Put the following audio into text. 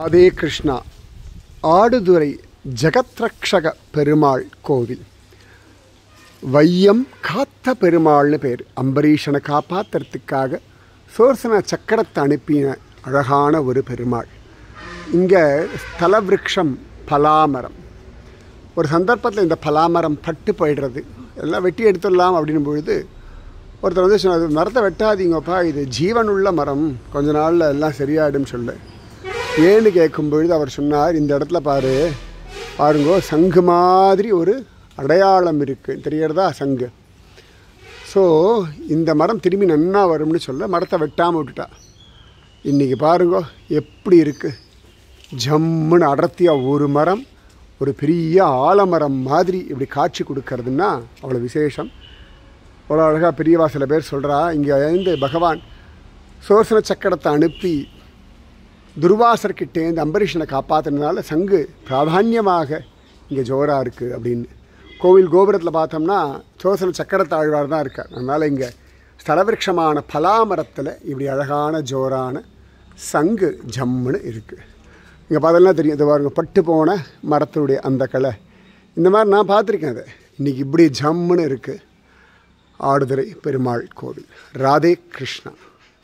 அதே கிருஷ்ணா ஆடுதுறை ஜெகத்ரக்ஷக பெருமாள் கோவில் வையம் காத்த பெருமாள்னு பேர் அம்பரீஷனை காப்பாத்துறதுக்காக சோர்சன சக்கரத்தை அனுப்பின அழகான ஒரு பெருமாள் இங்கே ஸ்தலவிருக்ஷம் பலாமரம் ஒரு சந்தர்ப்பத்தில் இந்த பலாமரம் பட்டு போயிடுறது எல்லாம் வெட்டி எடுத்துடலாம் அப்படின்னும் பொழுது ஒருத்தர் வந்து சொன்னார் மரத்தை வெட்டாதீங்கப்பா இது ஜீவனுள்ள மரம் கொஞ்ச நாளில் எல்லாம் சரியாயிடும் சொல்லு ஏன்னு கேட்கும் பொழுது அவர் சொன்னார் இந்த இடத்துல பாரு பாருங்கோ சங்கு மாதிரி ஒரு அடையாளம் இருக்குது தெரியறதா சங்கு ஸோ இந்த மரம் திரும்பி நன்னா வரும்னு சொல்ல மரத்தை வெட்டாமல் விட்டுட்டா இன்றைக்கி பாருங்கோ எப்படி இருக்குது ஜம்முன்னு அடர்த்தியாக ஒரு மரம் ஒரு பெரிய ஆலமரம் மாதிரி இப்படி காட்சி கொடுக்கறதுன்னா அவ்வளோ விசேஷம் அவ்வளோ அழகாக பெரியவா சில பேர் சொல்கிறா இங்கே இருந்து பகவான் சோசன சக்கரத்தை அனுப்பி துர்வாசர்கிட்டேருந்து அம்பரீஷனை காப்பாற்றினதுனால சங்கு பிராதான்யமாக இங்கே ஜோராக இருக்குது அப்படின்னு கோவில் கோபுரத்தில் பார்த்தோம்னா சோசன சக்கரத்தாழ்வார் தான் இருக்கார் அதனால் இங்கே ஸ்தலவிருஷமான பலாமரத்தில் இப்படி அழகான ஜோரான சங்கு ஜம்முன்னு இருக்குது இங்கே பார்த்தோம்னா தெரியும் இது பாருங்க பட்டு போன மரத்துடைய அந்த கலை இந்த மாதிரி நான் பார்த்துருக்கேன் அதை இன்றைக்கி இப்படி ஜம்முன்னு இருக்குது ஆடுதுறை பெருமாள் கோவில் ராதே கிருஷ்ணா